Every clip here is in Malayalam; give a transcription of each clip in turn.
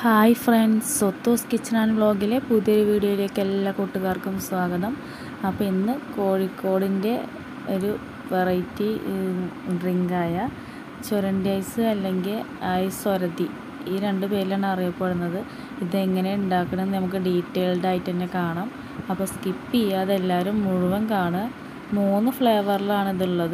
ഹായ് ഫ്രണ്ട്സ് സ്വത്തോസ് കിച്ചൺ ആൻഡ് വ്ളോഗിലെ പുതിയൊരു വീഡിയോയിലേക്ക് എല്ലാ കൂട്ടുകാർക്കും സ്വാഗതം അപ്പോൾ ഇന്ന് കോഴിക്കോടിൻ്റെ ഒരു വെറൈറ്റി ഡ്രിങ്കായ ചുരണ്ടി ഐസ് അല്ലെങ്കിൽ ഐസ് ഒരതി ഈ രണ്ട് പേരിലാണ് അറിയപ്പെടുന്നത് ഇതെങ്ങനെ ഉണ്ടാക്കണമെന്ന് നമുക്ക് ഡീറ്റെയിൽഡ് ആയിട്ട് തന്നെ കാണാം അപ്പോൾ സ്കിപ്പ് ചെയ്യാതെ എല്ലാവരും മുഴുവൻ കാണുക മൂന്ന് ഫ്ലേവറിലാണ് ഇതുള്ളത്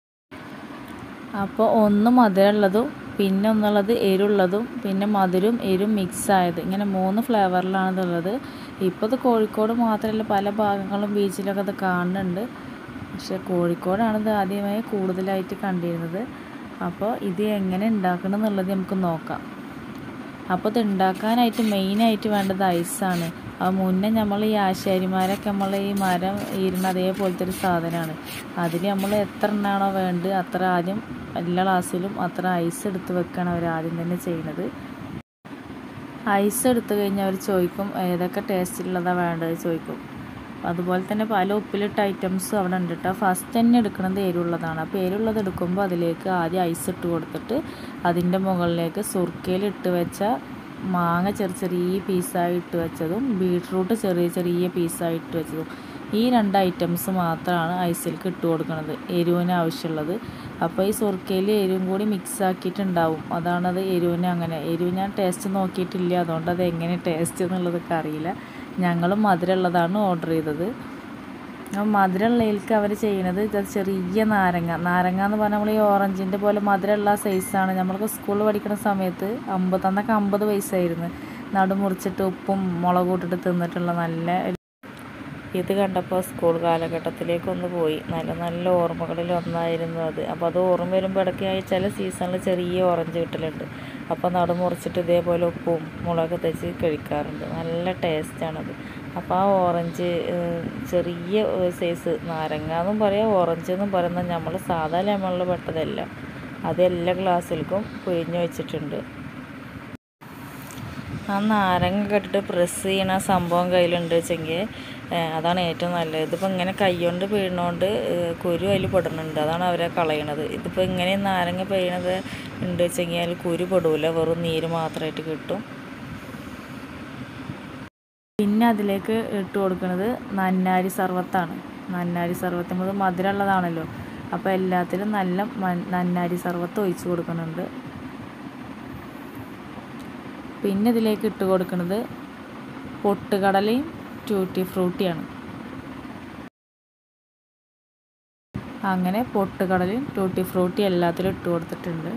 അപ്പോൾ ഒന്ന് മധുരമുള്ളതും പിന്നെ ഒന്നുള്ളത് എരുള്ളതും പിന്നെ മധുരവും എരും മിക്സ് ആയത് ഇങ്ങനെ മൂന്ന് ഫ്ലേവറിലാണ് ഇതുള്ളത് ഇപ്പോൾ ഇത് കോഴിക്കോട് മാത്രമല്ല പല ഭാഗങ്ങളും ബീച്ചിലൊക്കെ ഇത് കാണുന്നുണ്ട് പക്ഷേ കോഴിക്കോടാണ് ഇത് ആദ്യമായി കൂടുതലായിട്ട് കണ്ടിരുന്നത് അപ്പോൾ ഇത് എങ്ങനെ ഉണ്ടാക്കണം എന്നുള്ളത് നമുക്ക് നോക്കാം അപ്പോൾ ഇത് ഉണ്ടാക്കാനായിട്ട് മെയിനായിട്ട് വേണ്ടത് ഐസാണ് അത് മുന്നേ നമ്മൾ ഈ ആശാരിമാരൊക്കെ നമ്മൾ ഈ മരം ഇരുന്ന അതേപോലത്തെ ഒരു സാധനമാണ് അതിൽ നമ്മൾ എത്ര എണ്ണാണോ വേണ്ടത് അത്ര ആദ്യം എല്ലാ ക്ലാസ്സിലും അത്ര ഐസ് എടുത്ത് വെക്കണം അവർ ആദ്യം തന്നെ ചെയ്യുന്നത് ഐസ് എടുത്തു കഴിഞ്ഞാൽ അവർ ചോദിക്കും ഏതൊക്കെ ടേസ്റ്റിലുള്ളതാണ് വേണ്ടത് ചോദിക്കും അതുപോലെ തന്നെ പല ഉപ്പിലിട്ട ഐറ്റംസും അവിടെ ഉണ്ട് കേട്ടോ ഫസ്റ്റ് തന്നെ എടുക്കുന്നത് എരിവുള്ളതാണ് അപ്പോൾ എരിവുള്ളത് എടുക്കുമ്പോൾ അതിലേക്ക് ആദ്യം ഐസ് ഇട്ട് കൊടുത്തിട്ട് അതിൻ്റെ മുകളിലേക്ക് സുർക്കയിൽ ഇട്ട് വെച്ച മാങ്ങ ചെറിയ ചെറിയ പീസായി ഇട്ട് വെച്ചതും ബീട്രൂട്ട് ചെറിയ ചെറിയ പീസായി ഇട്ട് വെച്ചതും ഈ രണ്ട് ഐറ്റംസ് മാത്രമാണ് ഐസിലേക്ക് ഇട്ട് കൊടുക്കുന്നത് എരിവിന് ആവശ്യമുള്ളത് അപ്പോൾ ഈ സുർക്കയിൽ എരിവും കൂടി മിക്സ് ആക്കിയിട്ടുണ്ടാവും അതാണത് എരിവിന് അങ്ങനെ എരിവ് ഞാൻ ടേസ്റ്റ് നോക്കിയിട്ടില്ല അതുകൊണ്ട് അത് എങ്ങനെ ടേസ്റ്റ് എന്നുള്ളതൊക്കെ അറിയില്ല ഞങ്ങളും മധുരമുള്ളതാണ് ഓർഡർ ചെയ്തത് മധുരമുള്ളതിലേക്ക് അവർ ചെയ്യുന്നത് ചെറിയ നാരങ്ങ നാരങ്ങ എന്ന് പറഞ്ഞാൽ നമ്മൾ ഈ ഓറഞ്ചിൻ്റെ പോലെ മധുരമുള്ള സൈസാണ് നമ്മൾക്ക് സ്കൂളിൽ പഠിക്കുന്ന സമയത്ത് അമ്പത് അന്നൊക്കെ അമ്പത് പൈസയായിരുന്നു നടു മുറിച്ചിട്ട് ഉപ്പും മുളകും ഇട്ടിട്ട് തിന്നിട്ടുള്ള നല്ല ഇത് കണ്ടപ്പോൾ സ്കൂൾ കാലഘട്ടത്തിലേക്കൊന്ന് പോയി നല്ല നല്ല ഓർമ്മകളിൽ ഒന്നായിരുന്നു അത് അപ്പോൾ അത് ഓർമ്മ വരുമ്പോൾ ഇടയ്ക്കായി ചില സീസണിൽ ചെറിയ ഓറഞ്ച് കിട്ടലുണ്ട് അപ്പോൾ നടു മുറിച്ചിട്ട് ഇതേപോലെ ഉപ്പും മുളക് തെച്ച് കഴിക്കാറുണ്ട് നല്ല ടേസ്റ്റാണത് അപ്പോൾ ആ ഓറഞ്ച് ചെറിയ സൈസ് നാരങ്ങ എന്നും പറയാം ഓറഞ്ച് എന്നും പറയുന്നത് നമ്മൾ സാധാ ലെമണിൽ പെട്ടതല്ല അത് എല്ലാ ഗ്ലാസ്സിലേക്കും പിഴിഞ്ഞ് വെച്ചിട്ടുണ്ട് ആ നാരങ്ങ കെട്ടിട്ട് പ്രസ് ചെയ്യണ സംഭവം കയ്യിലുണ്ട് വെച്ചെങ്കിൽ അതാണ് ഏറ്റവും നല്ലത് ഇതിപ്പോൾ ഇങ്ങനെ കൈകൊണ്ട് പിഴണോണ്ട് കുരു അതിൽ പെടുന്നുണ്ട് അതാണ് അവരെ കളയണത് ഇതിപ്പോൾ ഇങ്ങനെ നാരങ്ങ പിഴണത് ഉണ്ട് വെച്ചെങ്കിൽ അതിൽ കുരു പെടൂല വെറും നീര് മാത്രമായിട്ട് കിട്ടും പിന്നെ അതിലേക്ക് ഇട്ട് കൊടുക്കുന്നത് നന്നാരി സർവത്താണ് നന്നാരി സർവത്ത് നമ്മൾ മധുരമുള്ളതാണല്ലോ അപ്പോൾ എല്ലാത്തിലും നല്ല നന്നാരി സർവത്ത് ഒഴിച്ച് കൊടുക്കുന്നുണ്ട് പിന്നെ ഇതിലേക്ക് ഇട്ട് കൊടുക്കുന്നത് പൊട്ടുകടലയും ട്യൂട്ടി ഫ്രൂട്ടിയാണ് അങ്ങനെ പൊട്ടുകടലയും ട്യൂട്ടി ഫ്രൂട്ടി എല്ലാത്തിലും ഇട്ട് കൊടുത്തിട്ടുണ്ട്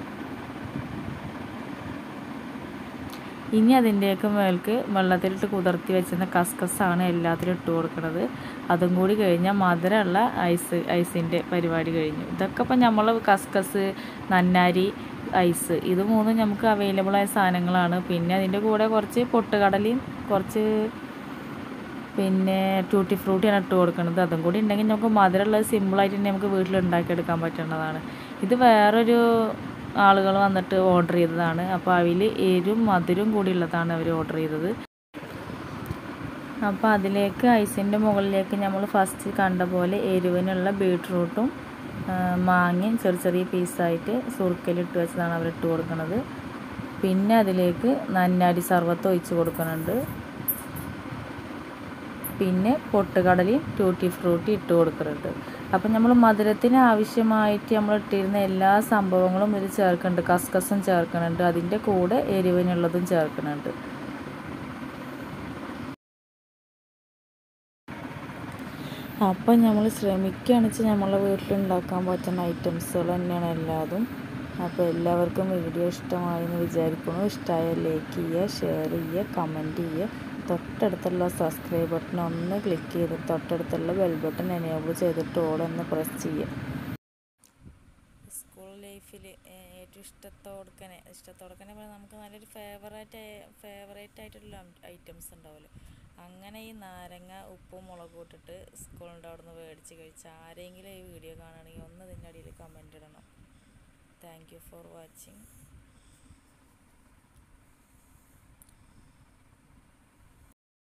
ഇനി അതിൻ്റെയൊക്കെ മേൽക്ക് വെള്ളത്തിലിട്ട് കുതിർത്തി വെച്ചിരുന്ന കസ്കസാണ് എല്ലാത്തിലും ഇട്ട് കൊടുക്കുന്നത് അതും കൂടി കഴിഞ്ഞാൽ മധുരമുള്ള ഐസ് ഐസിൻ്റെ പരിപാടി കഴിഞ്ഞു ഇതൊക്കെ ഇപ്പം നമ്മൾ കസ്കസ് നന്നാരി ഐസ് ഇത് മൂന്നും നമുക്ക് അവൈലബിൾ ആയ സാധനങ്ങളാണ് പിന്നെ അതിൻ്റെ കൂടെ കുറച്ച് പൊട്ടുകടലയും കുറച്ച് പിന്നെ ട്യൂട്ടി ഫ്രൂട്ടിയാണ് ഇട്ട് കൊടുക്കുന്നത് അതും കൂടി ഉണ്ടെങ്കിൽ നമുക്ക് മധുരമുള്ളത് സിമ്പിളായിട്ട് തന്നെ നമുക്ക് വീട്ടിൽ ഉണ്ടാക്കിയെടുക്കാൻ പറ്റുന്നതാണ് ഇത് വേറൊരു ആളുകൾ വന്നിട്ട് ഓർഡർ ചെയ്തതാണ് അപ്പോൾ അതിൽ എരും മധുരവും കൂടി ഉള്ളതാണ് അവർ ഓർഡർ ചെയ്തത് അപ്പോൾ അതിലേക്ക് ഐസിൻ്റെ മുകളിലേക്ക് നമ്മൾ ഫസ്റ്റ് കണ്ട പോലെ എരിവിനുള്ള ബീട്രൂട്ടും മാങ്ങയും ചെറിയ ചെറിയ പീസായിട്ട് സുറുക്കലിട്ട് വെച്ചതാണ് അവർ ഇട്ട് കൊടുക്കുന്നത് പിന്നെ അതിലേക്ക് നന്നാരി സർവത്ത് ഒഴിച്ച് കൊടുക്കുന്നുണ്ട് പിന്നെ പൊട്ടുകടലയും ട്യൂട്ടി ഫ്രൂട്ടി ഇട്ട് കൊടുക്കുന്നുണ്ട് അപ്പം നമ്മൾ മധുരത്തിന് ആവശ്യമായിട്ട് നമ്മൾ ഇട്ടിരുന്ന എല്ലാ സംഭവങ്ങളും ഇതിൽ ചേർക്കുന്നുണ്ട് കസ്കസും ചേർക്കുന്നുണ്ട് അതിൻ്റെ കൂടെ എരിവിനുള്ളതും ചേർക്കുന്നുണ്ട് അപ്പം നമ്മൾ ശ്രമിക്കുകയാണെന്ന് വെച്ചാൽ നമ്മളെ വീട്ടിലുണ്ടാക്കാൻ പറ്റുന്ന ഐറ്റംസുകൾ തന്നെയാണ് എല്ലാതും അപ്പോൾ എല്ലാവർക്കും വീഡിയോ ഇഷ്ടമായി എന്ന് വിചാരിക്കുന്നു ഇഷ്ടമായ ലൈക്ക് ചെയ്യുക ഷെയർ ചെയ്യുക കമൻറ്റ് ചെയ്യുക തൊട്ടടുത്തുള്ള സബ്സ്ക്രൈബ് ബട്ടൺ ഒന്ന് ക്ലിക്ക് ചെയ്ത് തൊട്ടടുത്തുള്ള ബെൽ ബട്ടൺ എനേബിൾ ചെയ്തിട്ട് ഓളൊന്ന് പ്രസ് ചെയ്യുക സ്കൂൾ ലൈഫിൽ ഏറ്റവും ഇഷ്ടത്തോടുക്കനെ ഇഷ്ടത്തോടുക്കനെ പറഞ്ഞാൽ നമുക്ക് നല്ലൊരു ഫേവറേറ്റ് ഫേവറേറ്റ് ആയിട്ടുള്ള ഐറ്റംസ് ഉണ്ടാവുമല്ലോ അങ്ങനെ ഈ നാരങ്ങ ഉപ്പും മുളകും ഇട്ടിട്ട് സ്കൂളിൻ്റെ അവിടെ നിന്ന് മേടിച്ച് കഴിച്ച ആരെങ്കിലും ഈ വീഡിയോ കാണുകയാണെങ്കിൽ ഒന്ന് ഇതിൻ്റെ അടിയിൽ കമൻറ്റ് ഇടണം താങ്ക് യു ഫോർ വാച്ചിങ്